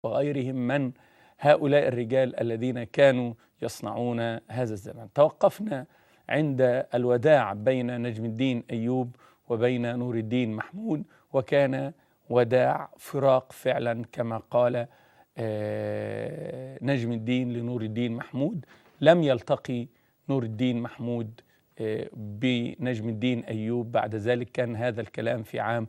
وغيرهم من هؤلاء الرجال الذين كانوا يصنعون هذا الزمان توقفنا عند الوداع بين نجم الدين أيوب وبين نور الدين محمود وكان وداع فراق فعلا كما قال آه، نجم الدين لنور الدين محمود لم يلتقي نور الدين محمود آه، بنجم الدين أيوب بعد ذلك كان هذا الكلام في عام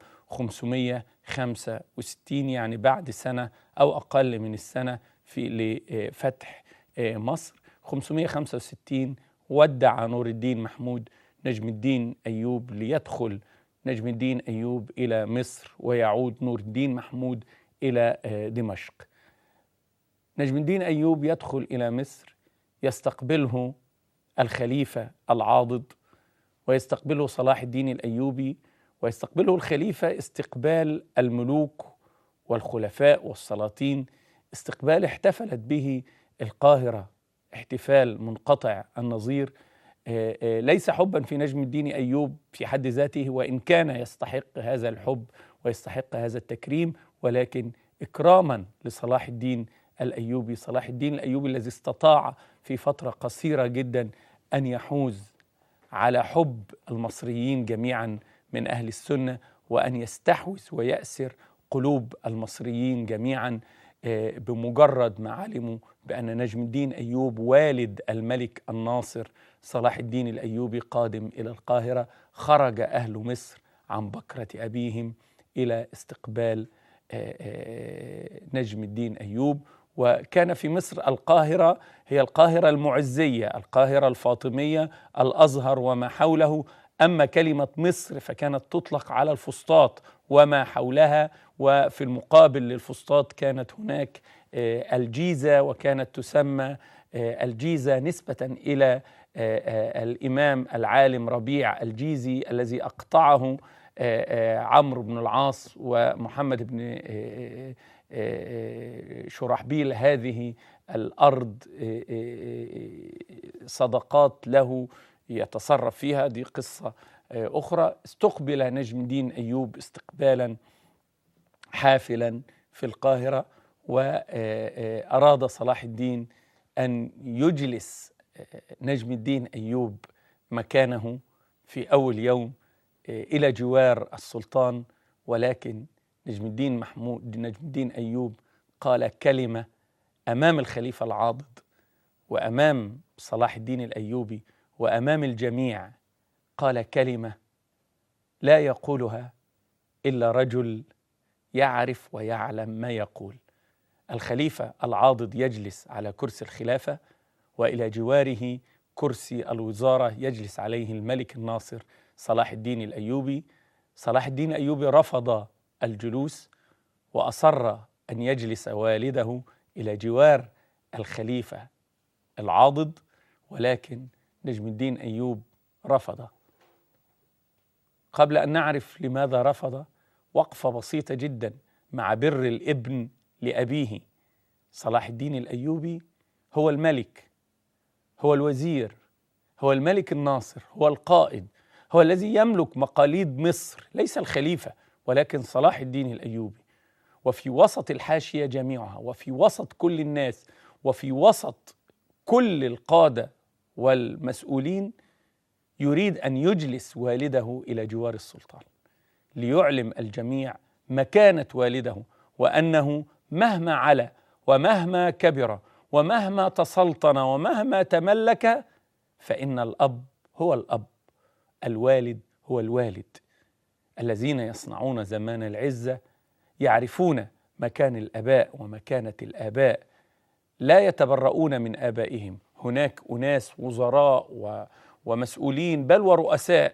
565 يعني بعد سنة أو أقل من السنة في لفتح آه، مصر 565 ودع نور الدين محمود نجم الدين أيوب ليدخل نجم الدين أيوب إلى مصر ويعود نور الدين محمود إلى دمشق نجم الدين أيوب يدخل إلى مصر يستقبله الخليفة العاضد ويستقبله صلاح الدين الأيوبي ويستقبله الخليفة استقبال الملوك والخلفاء والسلاطين استقبال احتفلت به القاهرة احتفال منقطع النظير آه، آه، ليس حبا في نجم الدين أيوب في حد ذاته وإن كان يستحق هذا الحب ويستحق هذا التكريم ولكن إكراما لصلاح الدين الايوبي صلاح الدين الايوبي الذي استطاع في فتره قصيره جدا ان يحوز على حب المصريين جميعا من اهل السنه وان يستحوذ وياسر قلوب المصريين جميعا آه، بمجرد ما علموا بان نجم الدين ايوب والد الملك الناصر صلاح الدين الايوبي قادم الى القاهره خرج اهل مصر عن بكره ابيهم الى استقبال آه، آه، نجم الدين ايوب وكان في مصر القاهرة هي القاهرة المعزية القاهرة الفاطمية الأزهر وما حوله أما كلمة مصر فكانت تطلق على الفسطاط وما حولها وفي المقابل للفسطاط كانت هناك آه، الجيزة وكانت تسمى آه، الجيزة نسبة إلى آه، الإمام العالم ربيع الجيزي الذي أقطعه عمرو بن العاص ومحمد بن شرحبيل هذه الارض صدقات له يتصرف فيها دي قصه اخرى استقبل نجم الدين ايوب استقبالا حافلا في القاهره واراد صلاح الدين ان يجلس نجم الدين ايوب مكانه في اول يوم الى جوار السلطان ولكن نجم الدين محمود نجم الدين أيوب قال كلمة أمام الخليفة العاضد وأمام صلاح الدين الأيوبي وأمام الجميع قال كلمة لا يقولها إلا رجل يعرف ويعلم ما يقول الخليفة العاضد يجلس على كرسي الخلافة وإلى جواره كرسي الوزارة يجلس عليه الملك الناصر صلاح الدين الأيوبي صلاح الدين الأيوبي رفض الجلوس واصر ان يجلس والده الى جوار الخليفه العاضد ولكن نجم الدين ايوب رفض قبل ان نعرف لماذا رفض وقفه بسيطه جدا مع بر الابن لابيه صلاح الدين الايوبي هو الملك هو الوزير هو الملك الناصر هو القائد هو الذي يملك مقاليد مصر ليس الخليفه ولكن صلاح الدين الايوبي وفي وسط الحاشيه جميعها وفي وسط كل الناس وفي وسط كل القاده والمسؤولين يريد ان يجلس والده الى جوار السلطان ليعلم الجميع مكانه والده وانه مهما علا ومهما كبر ومهما تسلطن ومهما تملك فان الاب هو الاب الوالد هو الوالد الذين يصنعون زمان العزه يعرفون مكان الاباء ومكانه الاباء لا يتبرؤون من ابائهم هناك اناس وزراء و ومسؤولين بل ورؤساء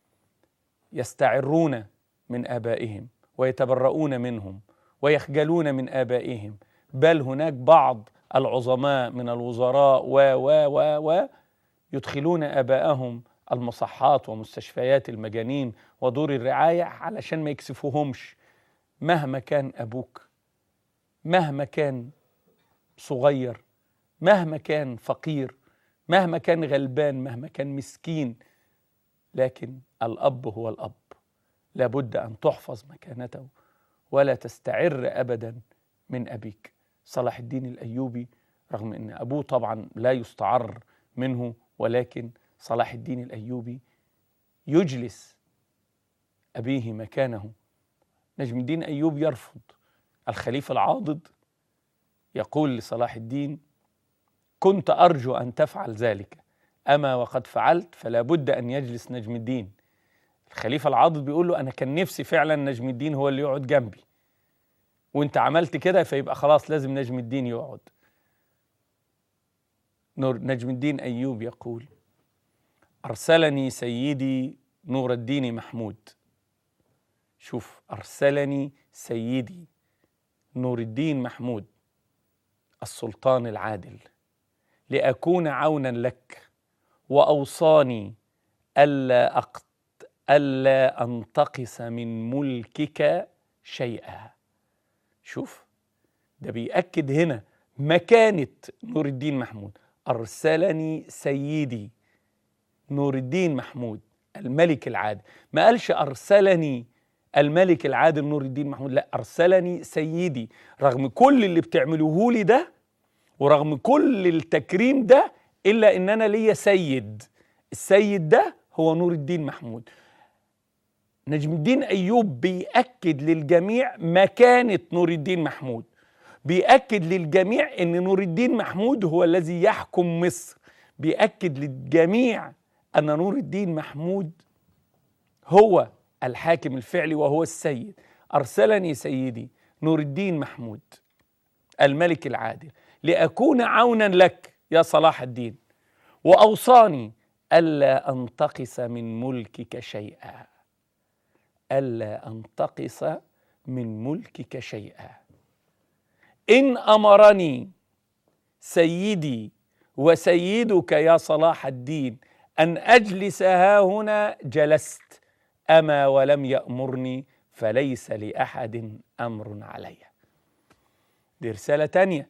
يستعرون من ابائهم ويتبرؤون منهم ويخجلون من ابائهم بل هناك بعض العظماء من الوزراء و و و و يدخلون ابائهم المصحات ومستشفيات المجانين ودور الرعاية علشان ما يكسفوهمش مهما كان أبوك مهما كان صغير مهما كان فقير مهما كان غلبان مهما كان مسكين لكن الأب هو الأب لابد أن تحفظ مكانته ولا تستعر أبدا من أبيك صلاح الدين الايوبي رغم ان ابوه طبعا لا يستعر منه ولكن صلاح الدين الايوبي يجلس ابيه مكانه نجم الدين ايوب يرفض الخليفه العاضد يقول لصلاح الدين كنت ارجو ان تفعل ذلك اما وقد فعلت فلا بد ان يجلس نجم الدين الخليفه العاضد بيقول له انا كان نفسي فعلا نجم الدين هو اللي يقعد جنبي وانت عملت كده فيبقى خلاص لازم نجم الدين يقعد نور نجم الدين ايوب يقول ارسلني سيدي نور الدين محمود شوف ارسلني سيدي نور الدين محمود السلطان العادل لاكون عونا لك واوصاني الا أقت الا انتقص من ملكك شيئا شوف ده بيأكد هنا مكانة نور الدين محمود أرسلني سيدي نور الدين محمود الملك العادل ما قالش أرسلني الملك العادل نور الدين محمود لا أرسلني سيدي رغم كل اللي بتعملوه لي ده ورغم كل التكريم ده إلا إن أنا ليا سيد السيد ده هو نور الدين محمود نجم الدين أيوب بيأكد للجميع مكانة نور الدين محمود بيأكد للجميع أن نور الدين محمود هو الذي يحكم مصر بيأكد للجميع أن نور الدين محمود هو الحاكم الفعلي وهو السيد أرسلني سيدي نور الدين محمود الملك العادل لأكون عونا لك يا صلاح الدين وأوصاني ألا أنتقص من ملكك شيئا ألا أنتقص من ملكك شيئا إن أمرني سيدي وسيدك يا صلاح الدين أن أجلس ها هنا جلست أما ولم يأمرني فليس لأحد أمر علي دي رسالة تانية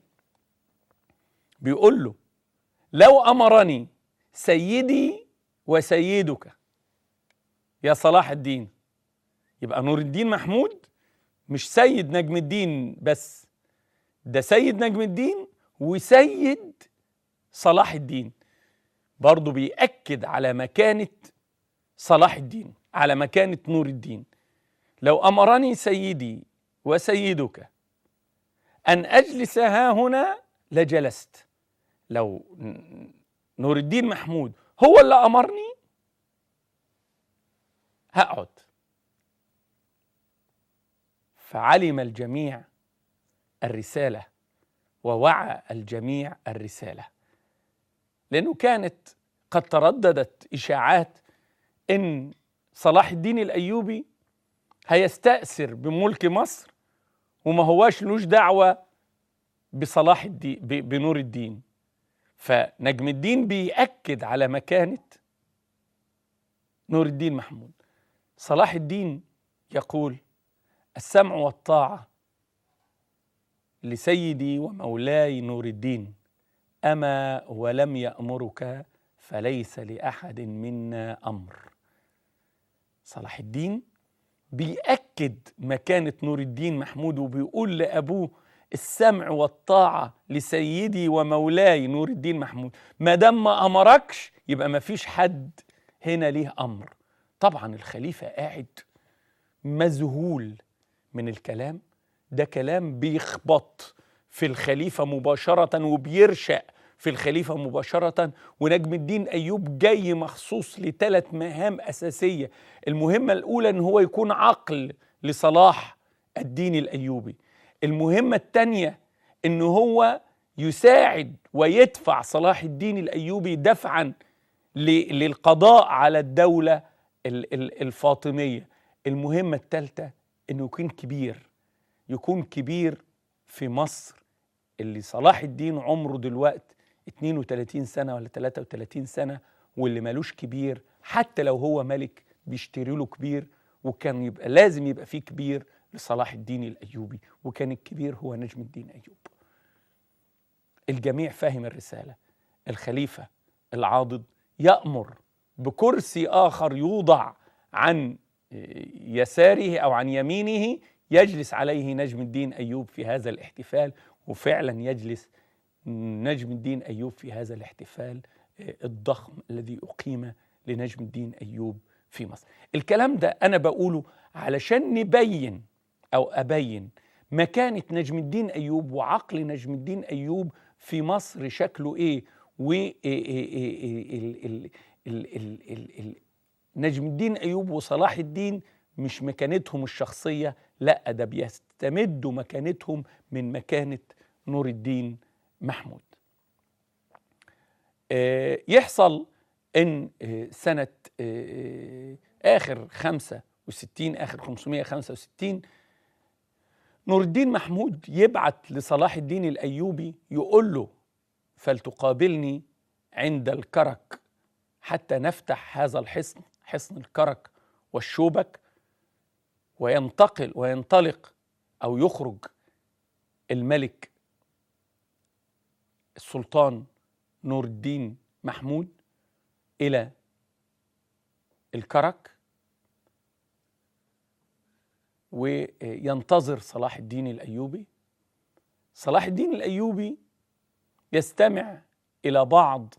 بيقول له لو أمرني سيدي وسيدك يا صلاح الدين يبقى نور الدين محمود مش سيد نجم الدين بس ده سيد نجم الدين وسيد صلاح الدين برضه بيأكد على مكانة صلاح الدين على مكانة نور الدين لو أمرني سيدي وسيدك أن أجلس ها هنا لجلست لو نور الدين محمود هو اللي أمرني هقعد فعلم الجميع الرسالة ووعى الجميع الرسالة لأنه كانت قد ترددت إشاعات إن صلاح الدين الأيوبي هيستأثر بملك مصر وما هواش لوش دعوة بصلاح الدين بنور الدين فنجم الدين بيأكد على مكانة نور الدين محمود صلاح الدين يقول السمع والطاعة لسيدي ومولاي نور الدين أما ولم يأمرك فليس لأحد منا أمر صلاح الدين بيأكد مكانة نور الدين محمود وبيقول لأبوه السمع والطاعة لسيدي ومولاي نور الدين محمود ما دام ما أمركش يبقى ما فيش حد هنا ليه أمر طبعا الخليفة قاعد مذهول من الكلام ده كلام بيخبط في الخليفة مباشرة وبيرشق في الخليفة مباشرة ونجم الدين أيوب جاي مخصوص لثلاث مهام أساسية المهمة الأولى أن هو يكون عقل لصلاح الدين الأيوبي المهمة الثانية أن هو يساعد ويدفع صلاح الدين الأيوبي دفعا للقضاء على الدولة الفاطمية المهمة الثالثة أنه يكون كبير يكون كبير في مصر اللي صلاح الدين عمره دلوقتي 32 سنة ولا 33 سنة واللي مالوش كبير حتى لو هو ملك بيشتري له كبير وكان يبقى لازم يبقى فيه كبير لصلاح الدين الأيوبي وكان الكبير هو نجم الدين أيوب الجميع فاهم الرسالة الخليفة العاضد يأمر بكرسي آخر يوضع عن يساره أو عن يمينه يجلس عليه نجم الدين أيوب في هذا الاحتفال وفعلا يجلس نجم الدين أيوب في هذا الاحتفال الضخم الذي أقيم لنجم الدين أيوب في مصر الكلام ده أنا بقوله علشان نبين أو أبين مكانة نجم الدين أيوب وعقل نجم الدين أيوب في مصر شكله إيه و نجم الدين أيوب وصلاح الدين مش مكانتهم الشخصية لا ده بيستمدوا مكانتهم من مكانة نور الدين محمود يحصل ان سنة آخر 65 آخر 565 نور الدين محمود يبعت لصلاح الدين الأيوبي يقول له فلتقابلني عند الكرك حتى نفتح هذا الحصن حصن الكرك والشوبك وينتقل وينطلق أو يخرج الملك السلطان نور الدين محمود إلى الكرك وينتظر صلاح الدين الأيوبي صلاح الدين الأيوبي يستمع إلى بعض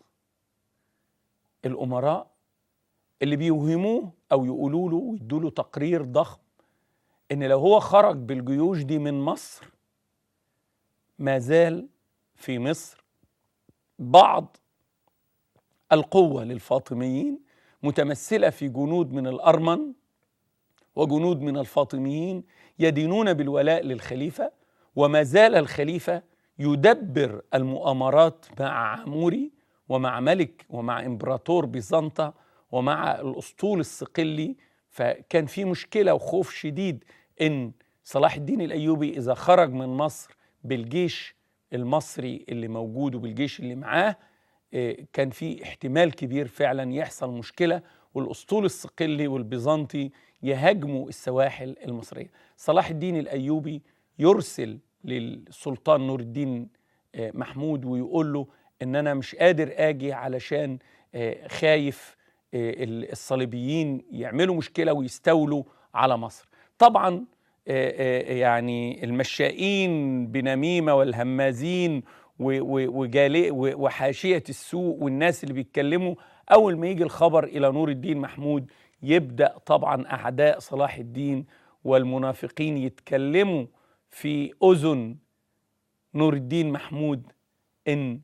الأمراء اللي بيوهموه أو يقولوا له ويدوا له تقرير ضخم إن لو هو خرج بالجيوش دي من مصر ما زال في مصر بعض القوة للفاطميين متمثلة في جنود من الأرمن وجنود من الفاطميين يدينون بالولاء للخليفة وما زال الخليفة يدبر المؤامرات مع عموري ومع ملك ومع إمبراطور بيزنطة ومع الأسطول الصقلي فكان في مشكلة وخوف شديد إن صلاح الدين الأيوبي إذا خرج من مصر بالجيش المصري اللي موجود وبالجيش اللي معاه كان في احتمال كبير فعلا يحصل مشكله والاسطول الصقلي والبيزنطي يهاجموا السواحل المصريه. صلاح الدين الايوبي يرسل للسلطان نور الدين محمود ويقول له ان انا مش قادر اجي علشان خايف الصليبيين يعملوا مشكله ويستولوا على مصر. طبعا يعني المشائين بنميمه والهمازين وحاشيه السوق والناس اللي بيتكلموا اول ما يجي الخبر الى نور الدين محمود يبدا طبعا اعداء صلاح الدين والمنافقين يتكلموا في اذن نور الدين محمود ان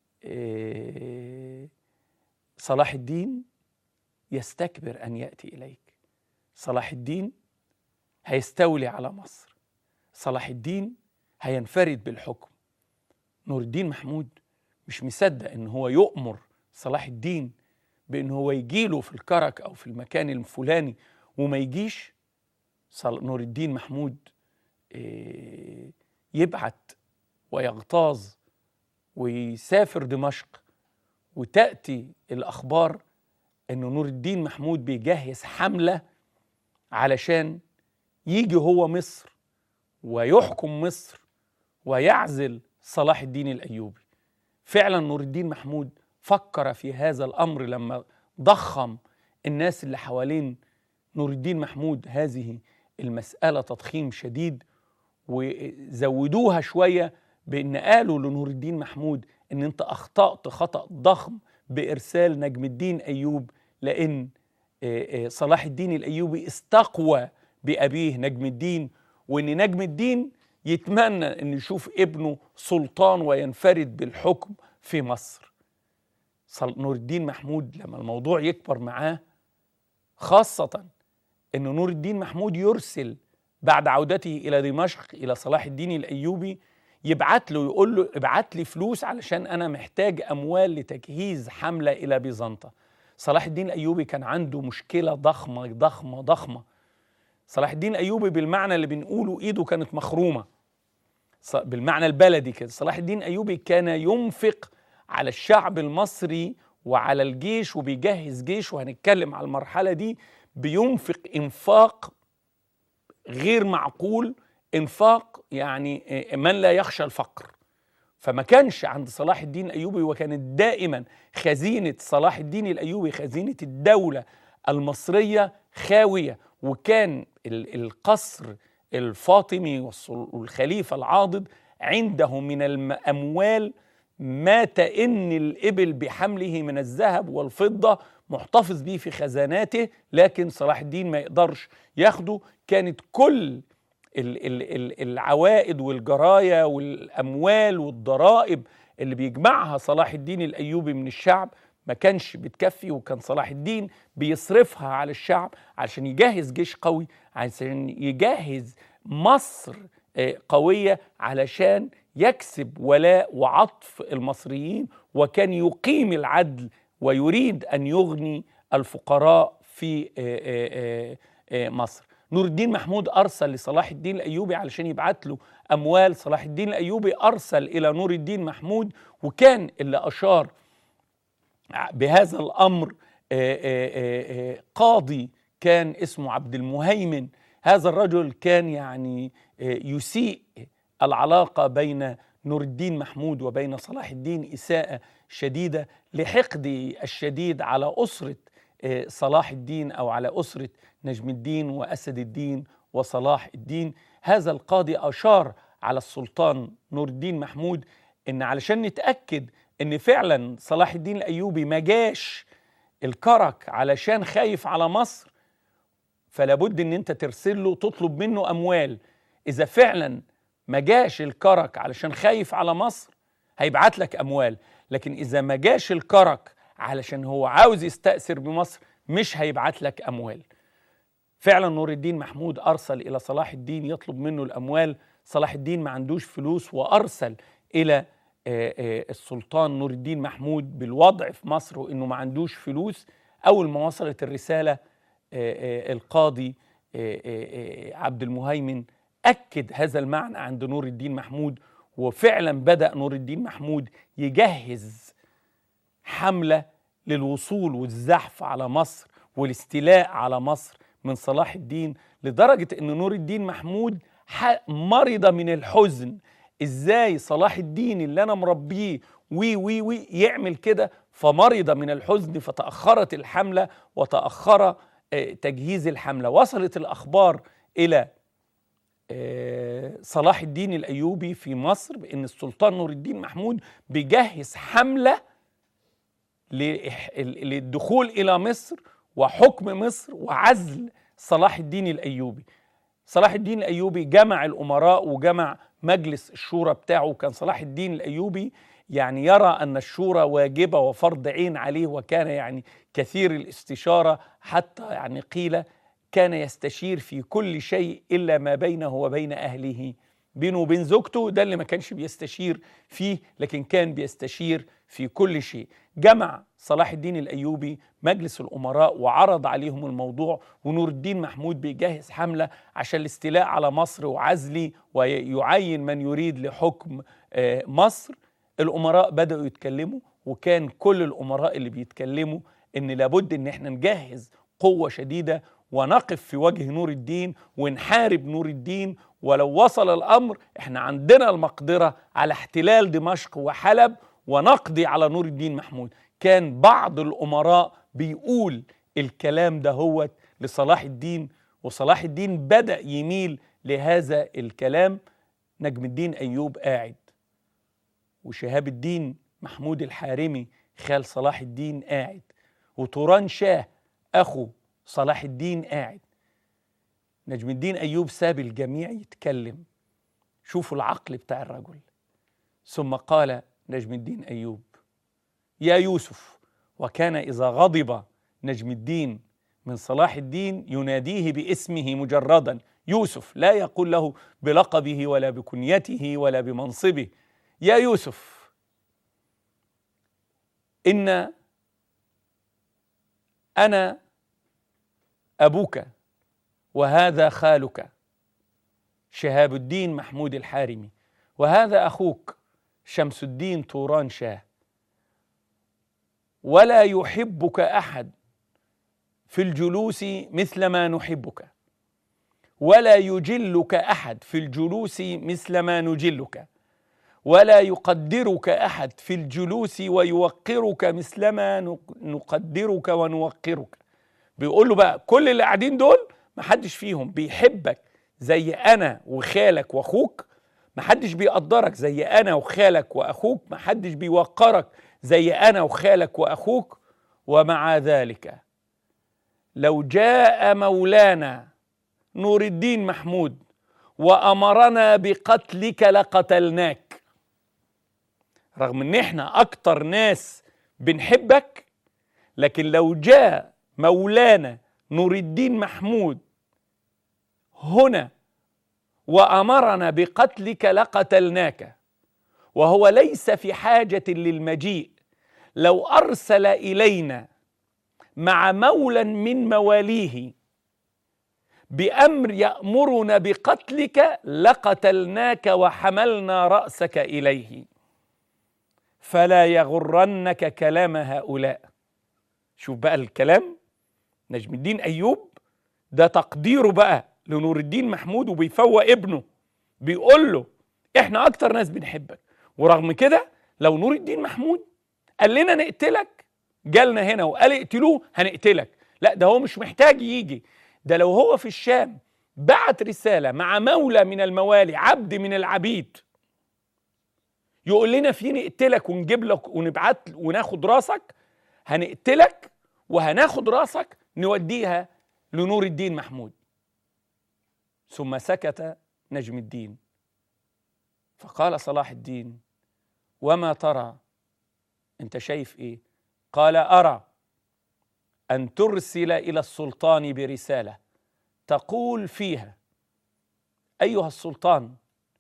صلاح الدين يستكبر ان ياتي اليك صلاح الدين هيستولي على مصر صلاح الدين هينفرد بالحكم نور الدين محمود مش مصدق ان هو يؤمر صلاح الدين بان هو يجيله في الكرك او في المكان الفلاني وما يجيش نور الدين محمود يبعت ويغتاظ ويسافر دمشق وتاتي الاخبار ان نور الدين محمود بيجهز حمله علشان يجي هو مصر ويحكم مصر ويعزل صلاح الدين الايوبي فعلا نور الدين محمود فكر في هذا الامر لما ضخم الناس اللي حوالين نور الدين محمود هذه المساله تضخيم شديد وزودوها شويه بان قالوا لنور الدين محمود ان انت اخطات خطا ضخم بارسال نجم الدين ايوب لان صلاح الدين الايوبي استقوى بابيه نجم الدين وان نجم الدين يتمنى ان يشوف ابنه سلطان وينفرد بالحكم في مصر نور الدين محمود لما الموضوع يكبر معاه خاصة ان نور الدين محمود يرسل بعد عودته الى دمشق الى صلاح الدين الايوبي يبعت له يقول له ابعت لي فلوس علشان انا محتاج اموال لتجهيز حمله الى بيزنطه صلاح الدين الايوبي كان عنده مشكله ضخمه ضخمه ضخمه صلاح الدين الايوبي بالمعنى اللي بنقوله ايده كانت مخرومه بالمعنى البلدي كده صلاح الدين ايوبي كان ينفق على الشعب المصري وعلى الجيش وبيجهز جيش وهنتكلم على المرحله دي بينفق انفاق غير معقول انفاق يعني من لا يخشى الفقر فما كانش عند صلاح الدين الايوبي وكانت دائما خزينه صلاح الدين الايوبي خزينه الدوله المصريه خاويه وكان القصر الفاطمي والخليفه العاضد عنده من الأموال ما تئن الإبل بحمله من الذهب والفضة محتفظ به في خزاناته لكن صلاح الدين ما يقدرش ياخده كانت كل العوائد والجرايا والأموال والضرائب اللي بيجمعها صلاح الدين الأيوبي من الشعب ما كانش بتكفي وكان صلاح الدين بيصرفها على الشعب عشان يجهز جيش قوي عشان يجهز مصر آه، قوية علشان يكسب ولاء وعطف المصريين وكان يقيم العدل ويريد أن يغني الفقراء في آه، آه، مصر نور الدين محمود أرسل لصلاح الدين الأيوبي علشان يبعت له أموال صلاح الدين الأيوبي أرسل إلى نور الدين محمود وكان اللي أشار بهذا الأمر قاضي كان اسمه عبد المهيمن هذا الرجل كان يعني يسيء العلاقة بين نور الدين محمود وبين صلاح الدين إساءة شديدة لحقد الشديد على أسرة صلاح الدين أو على أسرة نجم الدين وأسد الدين وصلاح الدين هذا القاضي أشار على السلطان نور الدين محمود إن علشان نتأكد إن فعلا صلاح الدين الأيوبي ما جاش الكرك علشان خايف على مصر فلا بد ان انت ترسل له تطلب منه اموال اذا فعلا ما جاش الكرك علشان خايف على مصر هيبعت لك اموال لكن اذا ما جاش الكرك علشان هو عاوز يستأثر بمصر مش هيبعت لك اموال فعلا نور الدين محمود ارسل الى صلاح الدين يطلب منه الاموال صلاح الدين ما عندوش فلوس وارسل الى السلطان نور الدين محمود بالوضع في مصر وانه ما عندوش فلوس اول ما وصلت الرساله القاضي عبد المهيمن اكد هذا المعنى عند نور الدين محمود وفعلا بدا نور الدين محمود يجهز حمله للوصول والزحف على مصر والاستيلاء على مصر من صلاح الدين لدرجه ان نور الدين محمود مرض من الحزن ازاي صلاح الدين اللي انا مربيه وي وي وي يعمل كده فمرض من الحزن فتاخرت الحمله وتاخر آه، تجهيز الحمله وصلت الاخبار الى آه، صلاح الدين الايوبي في مصر بان السلطان نور الدين محمود بيجهز حمله للدخول الى مصر وحكم مصر وعزل صلاح الدين الايوبي صلاح الدين الايوبي جمع الامراء وجمع مجلس الشورى بتاعه كان صلاح الدين الايوبي يعني يرى ان الشورى واجبه وفرض عين عليه وكان يعني كثير الاستشاره حتى يعني قيل كان يستشير في كل شيء الا ما بينه وبين اهله بينه وبين زوجته ده اللي ما كانش بيستشير فيه لكن كان بيستشير في كل شيء جمع صلاح الدين الايوبي مجلس الامراء وعرض عليهم الموضوع ونور الدين محمود بيجهز حمله عشان الاستيلاء على مصر وعزلي ويعين من يريد لحكم آه، مصر الامراء بداوا يتكلموا وكان كل الامراء اللي بيتكلموا ان لابد ان احنا نجهز قوه شديده ونقف في وجه نور الدين ونحارب نور الدين ولو وصل الامر احنا عندنا المقدره على احتلال دمشق وحلب ونقضي على نور الدين محمود كان بعض الامراء بيقول الكلام ده هو لصلاح الدين وصلاح الدين بدا يميل لهذا الكلام نجم الدين ايوب قاعد وشهاب الدين محمود الحارمي خال صلاح الدين قاعد وتوران شاه اخو صلاح الدين قاعد نجم الدين ايوب ساب الجميع يتكلم شوفوا العقل بتاع الرجل ثم قال نجم الدين ايوب يا يوسف وكان اذا غضب نجم الدين من صلاح الدين يناديه باسمه مجردا يوسف لا يقول له بلقبه ولا بكنيته ولا بمنصبه يا يوسف ان انا ابوك وهذا خالك شهاب الدين محمود الحارمي وهذا اخوك شمس الدين طوران شاه ولا يحبك احد في الجلوس مثل ما نحبك ولا يجلك احد في الجلوس مثل ما نجلك ولا يقدرك احد في الجلوس ويوقرك مثلما نقدرك ونوقرك بيقول له بقى كل اللي قاعدين دول محدش فيهم بيحبك زي انا وخالك واخوك محدش بيقدرك زي انا وخالك واخوك محدش بيوقرك زي انا وخالك واخوك ومع ذلك لو جاء مولانا نور الدين محمود وامرنا بقتلك لقتلناك رغم ان احنا اكتر ناس بنحبك لكن لو جاء مولانا نور الدين محمود هنا وامرنا بقتلك لقتلناك وهو ليس في حاجه للمجيء لو ارسل الينا مع مولى من مواليه بامر يامرنا بقتلك لقتلناك وحملنا راسك اليه فلا يغرنك كلام هؤلاء شوف بقى الكلام نجم الدين ايوب ده تقديره بقى لنور الدين محمود وبيفوق ابنه بيقول له احنا اكتر ناس بنحبك ورغم كده لو نور الدين محمود قال لنا نقتلك جالنا هنا وقال اقتلوه هنقتلك لا ده هو مش محتاج يجي ده لو هو في الشام بعت رسالة مع مولى من الموالي عبد من العبيد يقول لنا في نقتلك ونجيب لك ونبعت وناخد راسك هنقتلك وهناخد راسك نوديها لنور الدين محمود ثم سكت نجم الدين فقال صلاح الدين وما ترى انت شايف ايه قال ارى ان ترسل الى السلطان برساله تقول فيها ايها السلطان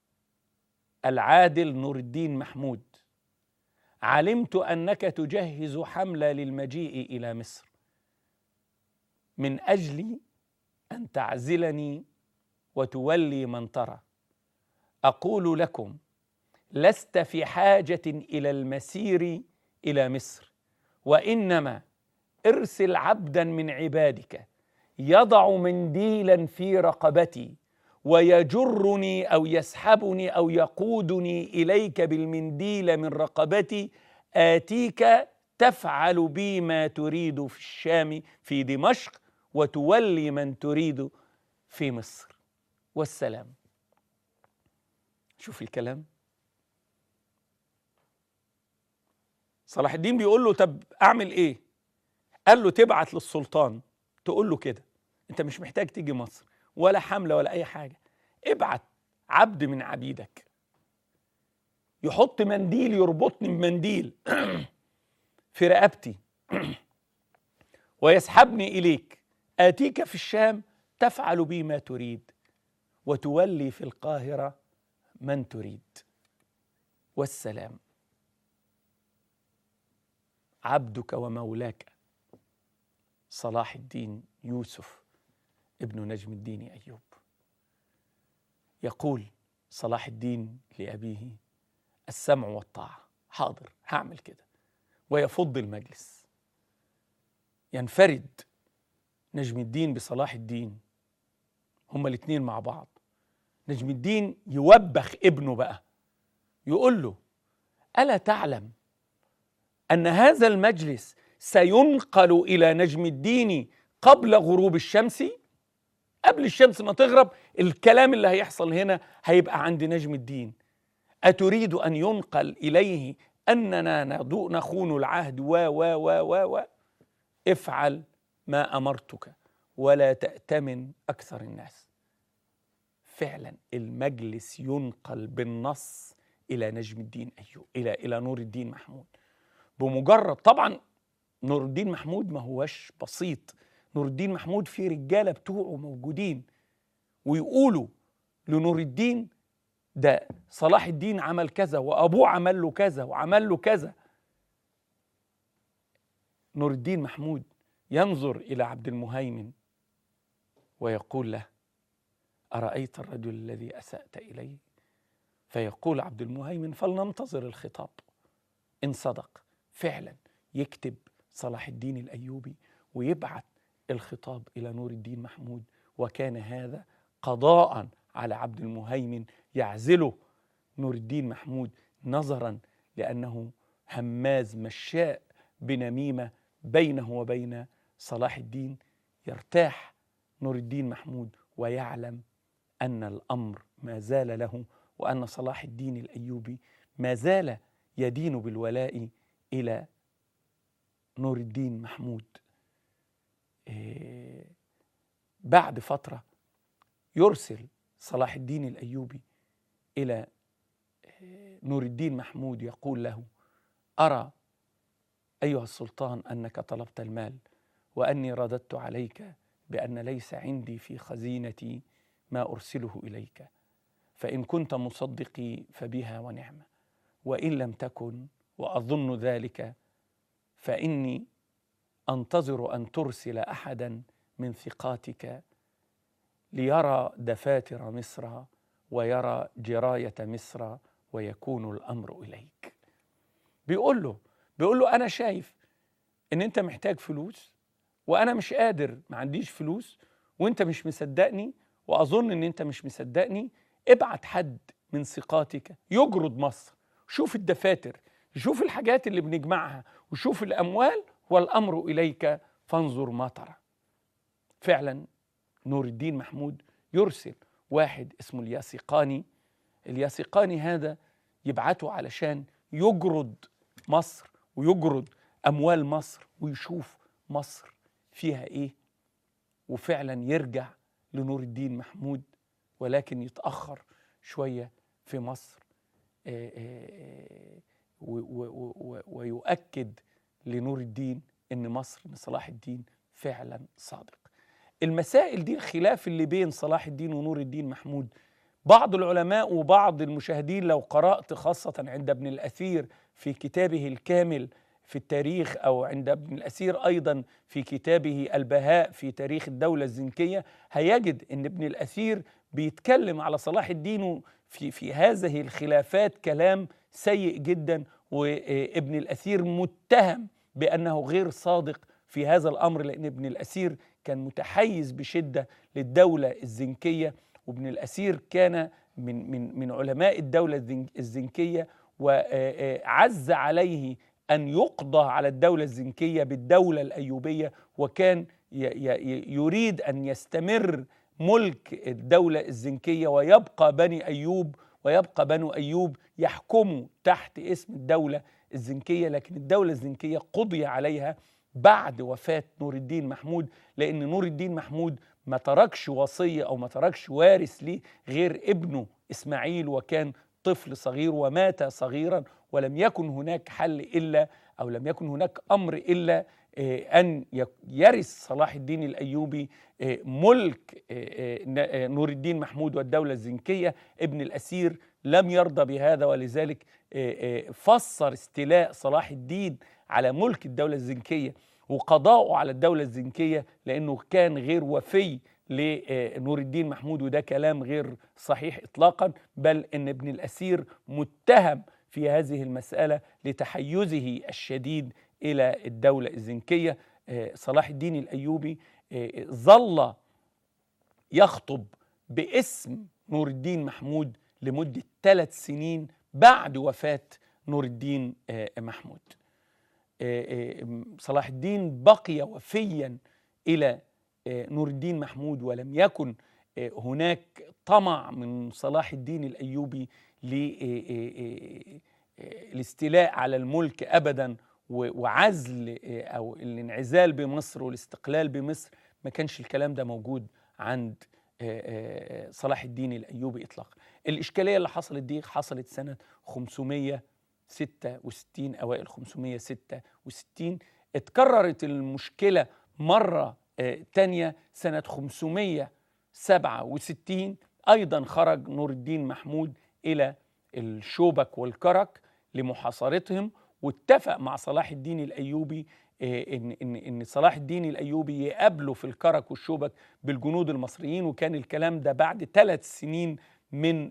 العادل نور الدين محمود علمت انك تجهز حمله للمجيء الى مصر من اجل ان تعزلني وتولي من ترى اقول لكم لست في حاجه الى المسير الى مصر وانما ارسل عبدا من عبادك يضع منديلا في رقبتي ويجرني او يسحبني او يقودني اليك بالمنديل من رقبتي اتيك تفعل بي ما تريد في الشام في دمشق وتولي من تريد في مصر والسلام شوف الكلام صلاح الدين بيقول له طب اعمل ايه قال له تبعت للسلطان تقول له كده انت مش محتاج تيجي مصر ولا حمله ولا اي حاجه ابعت عبد من عبيدك يحط منديل يربطني بمنديل في رقبتي ويسحبني اليك اتيك في الشام تفعل بي ما تريد وتولي في القاهره من تريد والسلام عبدك ومولاك صلاح الدين يوسف ابن نجم الدين ايوب يقول صلاح الدين لابيه السمع والطاعه حاضر هعمل كده ويفض المجلس ينفرد نجم الدين بصلاح الدين هما الاثنين مع بعض نجم الدين يوبخ ابنه بقى يقول له الا تعلم ان هذا المجلس سينقل الى نجم الدين قبل غروب الشمس قبل الشمس ما تغرب الكلام اللي هيحصل هنا هيبقى عند نجم الدين اتريد ان ينقل اليه اننا نخون العهد و و و و و افعل ما امرتك ولا تأتمن اكثر الناس فعلا المجلس ينقل بالنص الى نجم الدين ايوب الى الى نور الدين محمود بمجرد طبعا نور الدين محمود ما هوش بسيط نور الدين محمود في رجاله بتوعه موجودين ويقولوا لنور الدين ده صلاح الدين عمل كذا وابوه عمل له كذا وعمل له كذا نور الدين محمود ينظر الى عبد المهيمن ويقول له ارايت الرجل الذي اسات اليه فيقول عبد المهيمن فلننتظر الخطاب ان صدق فعلا يكتب صلاح الدين الايوبي ويبعت الخطاب الى نور الدين محمود وكان هذا قضاء على عبد المهيمن يعزله نور الدين محمود نظرا لانه هماز مشاء بنميمه بينه وبين صلاح الدين يرتاح نور الدين محمود ويعلم ان الامر ما زال له وأن صلاح الدين الأيوبي ما زال يدين بالولاء إلى نور الدين محمود إيه بعد فترة يرسل صلاح الدين الأيوبي إلى نور الدين محمود يقول له أرى أيها السلطان أنك طلبت المال وأني رددت عليك بأن ليس عندي في خزينتي ما أرسله إليك فإن كنت مصدقي فبها ونعمة وإن لم تكن وأظن ذلك فإني أنتظر أن ترسل أحدا من ثقاتك ليرى دفاتر مصر ويرى جراية مصر ويكون الأمر إليك بيقول له بيقول له أنا شايف إن أنت محتاج فلوس وأنا مش قادر ما عنديش فلوس وأنت مش مصدقني وأظن إن أنت مش مصدقني ابعت حد من ثقاتك يجرد مصر شوف الدفاتر شوف الحاجات اللي بنجمعها وشوف الأموال والأمر إليك فانظر ما ترى فعلا نور الدين محمود يرسل واحد اسمه الياسقاني الياسقاني هذا يبعته علشان يجرد مصر ويجرد أموال مصر ويشوف مصر فيها إيه وفعلا يرجع لنور الدين محمود ولكن يتأخر شوية في مصر ويؤكد لنور الدين ان مصر ان صلاح الدين فعلا صادق المسائل دي الخلاف اللي بين صلاح الدين ونور الدين محمود بعض العلماء وبعض المشاهدين لو قرأت خاصة عند ابن الأثير في كتابه الكامل في التاريخ أو عند ابن الأثير أيضا في كتابه البهاء في تاريخ الدولة الزنكية هيجد أن ابن الأثير بيتكلم على صلاح الدين في, في هذه الخلافات كلام سيء جدا وابن الأثير متهم بأنه غير صادق في هذا الأمر لأن ابن الأثير كان متحيز بشدة للدولة الزنكية وابن الأثير كان من, من, من علماء الدولة الزنكية وعز عليه أن يقضى على الدولة الزنكية بالدولة الأيوبية وكان يريد أن يستمر ملك الدولة الزنكية ويبقى بني أيوب ويبقى بنو أيوب يحكموا تحت اسم الدولة الزنكية لكن الدولة الزنكية قضي عليها بعد وفاة نور الدين محمود لأن نور الدين محمود ما تركش وصية أو ما تركش وارث ليه غير ابنه إسماعيل وكان طفل صغير ومات صغيرا ولم يكن هناك حل إلا أو لم يكن هناك أمر إلا أن يرث صلاح الدين الأيوبي ملك نور الدين محمود والدولة الزنكية ابن الأسير لم يرضى بهذا ولذلك فسر استيلاء صلاح الدين على ملك الدولة الزنكية وقضاؤه على الدولة الزنكية لأنه كان غير وفي لنور الدين محمود وده كلام غير صحيح إطلاقا بل أن ابن الأسير متهم في هذه المسألة لتحيزه الشديد إلى الدولة الزنكية صلاح الدين الأيوبي ظل يخطب باسم نور الدين محمود لمدة ثلاث سنين بعد وفاة نور الدين محمود صلاح الدين بقي وفيا إلى نور الدين محمود ولم يكن هناك طمع من صلاح الدين الأيوبي للاستيلاء على الملك أبدا وعزل أو الانعزال بمصر والاستقلال بمصر ما كانش الكلام ده موجود عند صلاح الدين الأيوبي إطلاقا الإشكالية اللي حصلت دي حصلت سنة 566 أوائل 566 اتكررت المشكلة مرة تانية سنة 567 أيضا خرج نور الدين محمود إلى الشوبك والكرك لمحاصرتهم واتفق مع صلاح الدين الأيوبي ان ان ان صلاح الدين الايوبي يقابله في الكرك والشوبك بالجنود المصريين وكان الكلام ده بعد ثلاث سنين من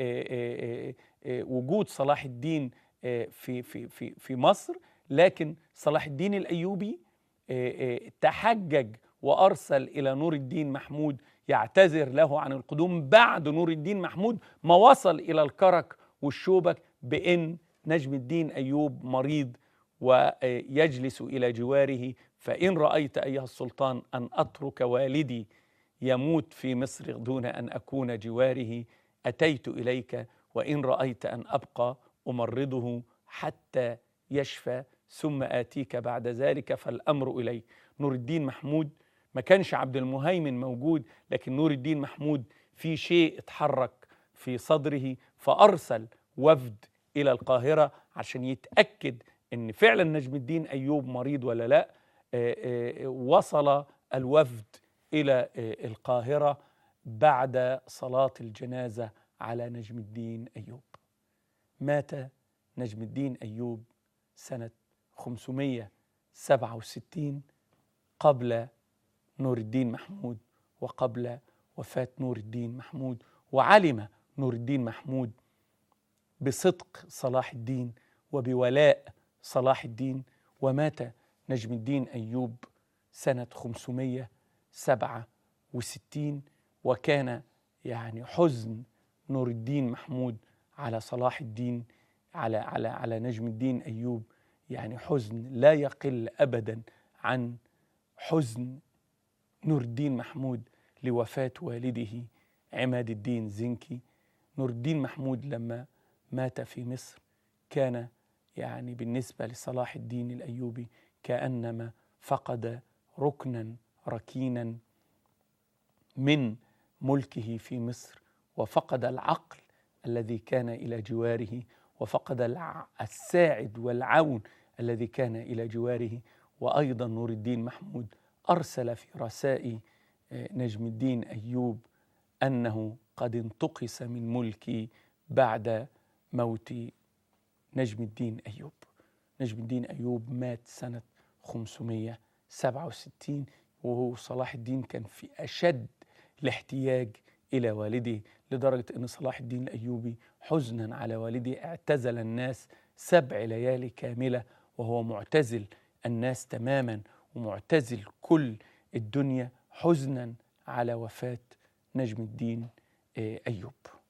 وجود صلاح الدين في في في في مصر لكن صلاح الدين الايوبي تحجج وارسل الى نور الدين محمود يعتذر له عن القدوم بعد نور الدين محمود ما وصل الى الكرك والشوبك بان نجم الدين ايوب مريض ويجلس الى جواره فان رايت ايها السلطان ان اترك والدي يموت في مصر دون ان اكون جواره اتيت اليك وإن رأيت أن أبقى أمرضه حتى يشفى ثم آتيك بعد ذلك فالأمر إلي نور الدين محمود ما كانش عبد المهيمن موجود لكن نور الدين محمود في شيء اتحرك في صدره فأرسل وفد إلى القاهرة عشان يتأكد أن فعلا نجم الدين أيوب مريض ولا لا وصل الوفد إلى القاهرة بعد صلاة الجنازة على نجم الدين أيوب مات نجم الدين أيوب سنة 567 قبل نور الدين محمود وقبل وفاة نور الدين محمود وعلم نور الدين محمود بصدق صلاح الدين وبولاء صلاح الدين ومات نجم الدين أيوب سنة 567 وكان يعني حزن نور الدين محمود على صلاح الدين على على على نجم الدين أيوب يعني حزن لا يقل أبدا عن حزن نور الدين محمود لوفاة والده عماد الدين زنكي نور الدين محمود لما مات في مصر كان يعني بالنسبة لصلاح الدين الأيوبي كأنما فقد ركنا ركينا من ملكه في مصر وفقد العقل الذي كان إلى جواره وفقد الساعد والعون الذي كان إلى جواره وأيضا نور الدين محمود أرسل في رسائل نجم الدين أيوب أنه قد انتقص من ملكي بعد موت نجم الدين أيوب نجم الدين أيوب مات سنة 567 وهو صلاح الدين كان في أشد الاحتياج إلى والده لدرجة أن صلاح الدين الأيوبي حزنا على والده اعتزل الناس سبع ليالي كاملة وهو معتزل الناس تماما ومعتزل كل الدنيا حزنا على وفاة نجم الدين أيوب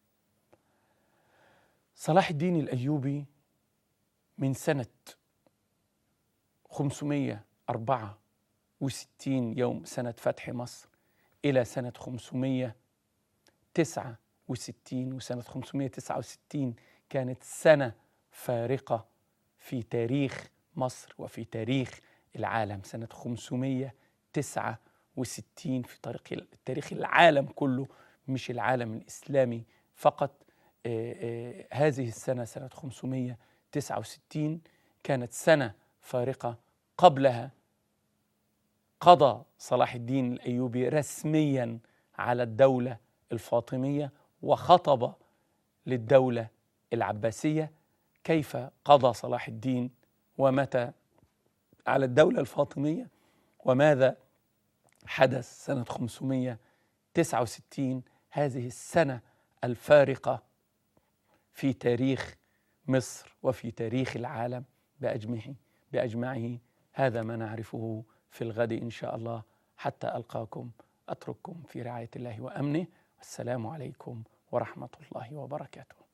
صلاح الدين الأيوبي من سنة 564 يوم سنة فتح مصر إلى سنة 569 وسنة 569 كانت سنة فارقة في تاريخ مصر وفي تاريخ العالم سنة 569 في طريق تاريخ العالم كله مش العالم الإسلامي فقط آآ آآ هذه السنة سنة 569 كانت سنة فارقة قبلها قضى صلاح الدين الأيوبي رسميا على الدولة الفاطمية وخطب للدولة العباسية كيف قضى صلاح الدين ومتى على الدولة الفاطمية وماذا حدث سنة 569 هذه السنة الفارقة في تاريخ مصر وفي تاريخ العالم بأجمعه بأجمعه هذا ما نعرفه في الغد إن شاء الله حتى ألقاكم أترككم في رعاية الله وأمنه والسلام عليكم ورحمة الله وبركاته